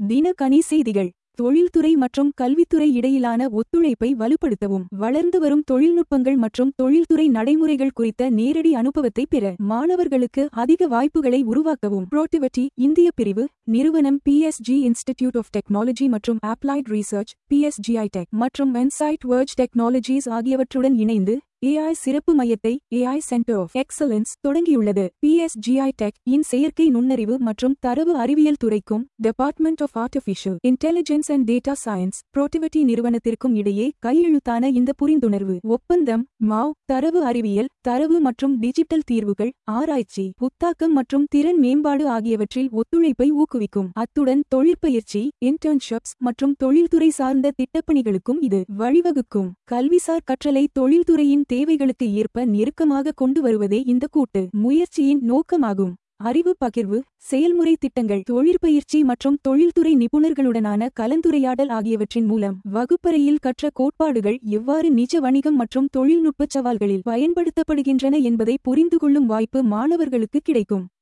தினகனி செய்திகள் தொழில்துறை மற்றும் கல்வித்துறை இடையிலான ஒத்துழைப்பை வலுப்படுத்தவும் வளர்ந்து வரும் தொழில்நுட்பங்கள் மற்றும் தொழில்துறை நடைமுறைகள் குறித்த நேரடி அனுபவத்தை பெற மாணவர்களுக்கு அதிக வாய்ப்புகளை உருவாக்கவும் புரோட்டிவிட்டி இந்திய பிரிவு நிறுவனம் பிஎஸ்ஜி இன்ஸ்டிடியூட் ஆஃப் டெக்னாலஜி மற்றும் அப்ளைட் ரிசர்ச் பிஎஸ்ஜிஐ டெக் மற்றும் வென்சைட் வேர்ஜ் டெக்னாலஜிஸ் ஆகியவற்றுடன் இணைந்து ஏஐ சிறப்பு மையத்தை ஏஐ சென்டர் ஆஃப் எக்ஸலன்ஸ் தொடங்கியுள்ளது பிஎஸ்ஜிஐ டெக் இன் செயற்கை நுண்ணறிவு மற்றும் தரவு அறிவியல் துறைக்கும் department of artificial intelligence and data science Protiviti நிறுவனத்திற்கும் இடையே கையெழுத்தான இந்த புரிந்துணர்வு ஒப்பந்தம் மாவ் தரவு அறிவியல் தரவு மற்றும் டிஜிட்டல் தீர்வுகள் ஆராய்ச்சி புத்தாக்கம் மற்றும் திறன் மேம்பாடு ஆகியவற்றில் ஒத்துழைப்பை ஊக்குவிக்கும் அத்துடன் தொழிற்பயிற்சி இன்டர்ன்ஷிப்ஸ் மற்றும் தொழில்துறை சார்ந்த திட்டப்பணிகளுக்கும் இது வழிவகுக்கும் கல்விசார் கற்றலை தொழில்துறையின் தேவைகளுக்கு ஏற்ப நெருக்கமாக கொண்டு வருவதே இந்த கூட்டு முயற்சியின் நோக்கமாகும் அறிவு பகிர்வு செயல்முறை திட்டங்கள் தொழிற்பயிற்சி மற்றும் தொழில்துறை நிபுணர்களுடனான கலந்துரையாடல் ஆகியவற்றின் மூலம் வகுப்பறையில் கற்ற கோட்பாடுகள் எவ்வாறு நிஜ வணிகம் மற்றும் தொழில்நுட்ப சவால்களில் பயன்படுத்தப்படுகின்றன என்பதை புரிந்து கொள்ளும் வாய்ப்பு மாணவர்களுக்கு கிடைக்கும்